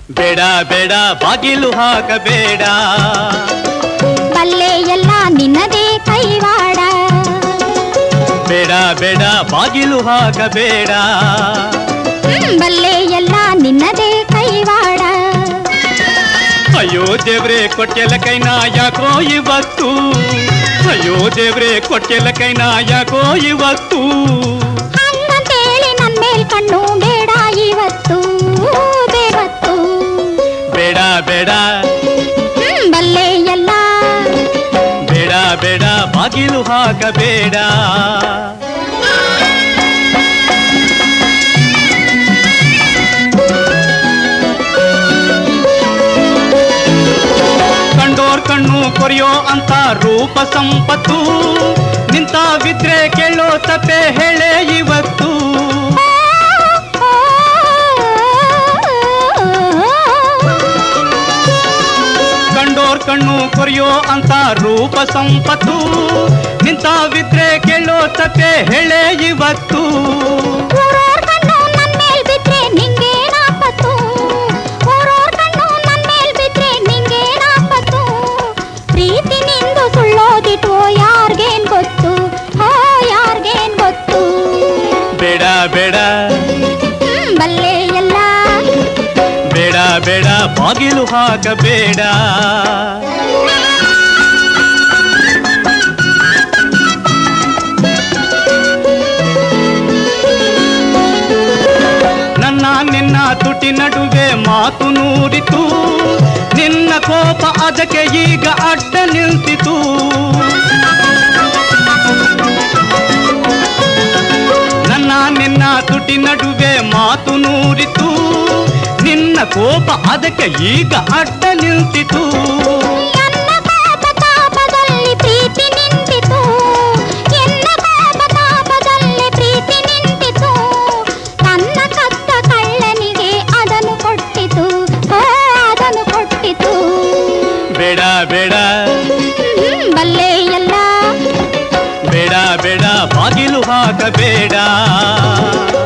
ಬೇಡ ಬೇಡ ಬಾಗಿಲು ಹಾಕಬೇಡ ಬಲ್ಲೆ ಎಲ್ಲ ನಿನ್ನದೇ ಕೈವಾಡ ಬೇಡ ಬೇಡ ಬಾಗಿಲು ಹಾಕಬೇಡ ಹ್ಮ್, ಬಲ್ಲೆ ಎಲ್ಲ ನಿನ್ನದೇ ಕೈವಾಡ ಅಯ್ಯೋ ದೇವ್ರೆ ಕೊಟ್ಟೆಲ ಕೈನ ಯಾಕೋ ಇವತ್ತು ಅಯ್ಯೋ ದೇವ್ರೆ ಕೊಟ್ಟೆಲ ಕೈನ ಯಾಕೋ ಇವತ್ತು ಹಂಗಂತೇಳಿ ನನ್ ಮೇಲ್ ಕಣ್ಣು ಬೇಡ ಇವತ್ತು ಬೇವತ್ತು ಬೇಡ ಬೇಡ ಹ್ಮ್, ಬಲ್ಲೆ ಎಲ್ಲ ಬೇಡ ಬೇಡ ಬಾಗಿಲು ಹಾಕಬೇಡ ಕಂಡೋರ್ ಕಣ್ಣು ಕೊರೆಯೋ ಅಂತ ರೂಪ ಸಂಪತ್ತು ನಿಂತ ವಿದ್ರೆ ಕೇಳೋ ತಪ್ಪೆ ಹೇಳೆ ಇವತ್ತು ಕಂಡೋರ್ ಕಣ್ಣು ಕೊರೆಯೋ ಅಂತ ರೂಪ ಸಂಪತ್ತು ನಿಂತ ವಿದ್ರೆ ಕೇಳೋ ತಪ್ಪೆ ಹೇಳೆ ಇವತ್ತು ಊರೋರ್ ಕಣ್ಣು ನನ್ ಮೇಲ್ ಬಿದ್ರೆ ನಿಂಗೇನಾಪತ್ತು ಊರೋರ್ ಕಣ್ಣು ನನ್ ಮೇಲ್ ಬಿದ್ರೆ ನಿಂಗೇನಾಪತ್ತು ಪ್ರೀತಿ ನಿಂದು ಸುಳ್ಳೋದಿಟ್ಟು ಯಾರ್ಗೇನ್ ಗೊತ್ತು ಹೋ ಯಾರ್ಗೇನ್ ಗೊತ್ತು ಬೇಡ ಬೇಡ ಹ್ಮ್, ಬಲ್ಲೆ ಎಲ್ಲ ಬೇಡ ಬೇಡ ಬಾಗಿಲು ಹಾಕಬೇಡ ನನ್ನ ನಿನ್ನ ತುಟಿ ನಡುವೆ ಮಾತು ನೂರಿತು ನಿನ್ನ ಕೋಪ ಅದಕ್ಕೆ ಈಗ ಅಡ್ಡ ನಿಲ್ತಿತು ನನ್ನ ನಿನ್ನ ತುಟಿ ನಡುವೆ ಮಾತು ನೂರಿತು ನಿನ್ನ ಕೋಪ ಅದಕ್ಕೆ ಈಗ ಅಡ್ಡ ನಿಲ್ತಿತು ಎನ್ನ ಕೋಪ ತಾಪದಲ್ಲಿ ಪ್ರೀತಿ ನಿಂತಿತು ಎನ್ನ ಕೋಪ ತಾಪದಲ್ಲಿ ಪ್ರೀತಿ ನಿಂತಿತು ತನ್ನ ಕತ್ತ ಕಳ್ಳನಿಗೆ ಅದನ್ನು ಕೊಟ್ಟಿತು ಹೋ ಅದನ್ನು ಕೊಟ್ಟಿತು ಬೇಡ ಬೇಡ ಹ್ಮ್, ಬಲ್ಲೆ ಎಲ್ಲ ಬೇಡ ಬೇಡ ಬಾಗಿಲು ಹಾಕಬೇಡ